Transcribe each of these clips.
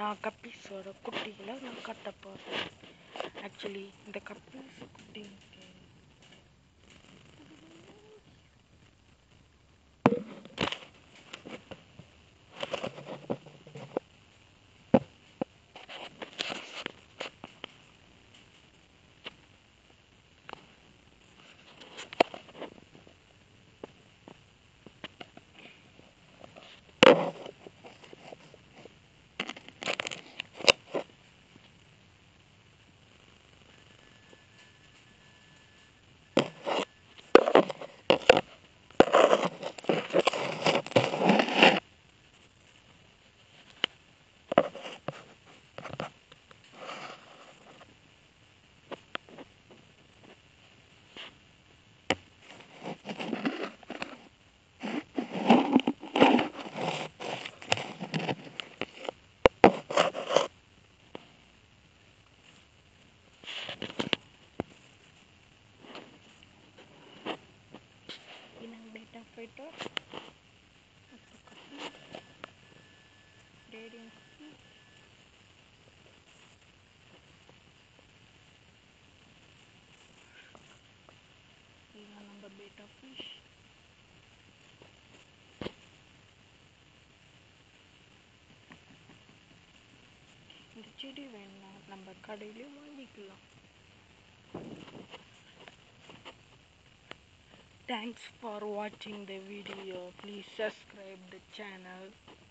நான் கப்பீஸோட குட்டிகளை நான் கட்ட போகிறேன் ஆக்சுவலி இந்த கப்பீஸ் குட்டிக்கு Inang beta fighter. Ito kapi. Dating kapi. இதான் நம்ம beta fish. இந்த செடி வேணா நம்ம கடையிலே வாங்கிக்கலாம் Thanks for watching the video. Please subscribe the channel.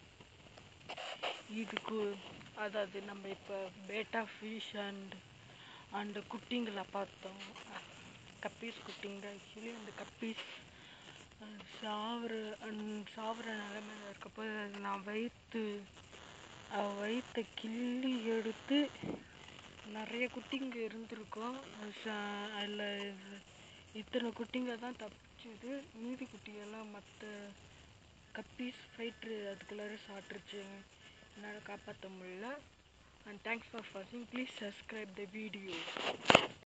இதுக்கு அதாவது நம்ம இப்போ பேட்டா ஃபிஷ் அண்ட் அந்த குட்டிங்களை பார்த்தோம் கப்பீஸ் குட்டிங்க ஆக்சுவலி அந்த கப்பீஸ் சாவர சாவர நிலைமையில இருக்கப்போ அது நான் வயிற்று வயிற்றை கிள்ளி எடுத்து நிறைய குட்டிங்க இருந்திருக்கும் அதில் இத்தனை குட்டிங்க தான் தப்பிச்சுது மீதி குட்டியெல்லாம் மற்ற கப்பீஸ் ஃபைட்ரு அதுக்குள்ளார சாப்பிட்ருச்சு என்னால் காப்பாற்ற முடியல அண்ட் தேங்க்ஸ் ஃபார் வாட்சிங் ப்ளீஸ் சப்ஸ்கிரைப் த வீடியோ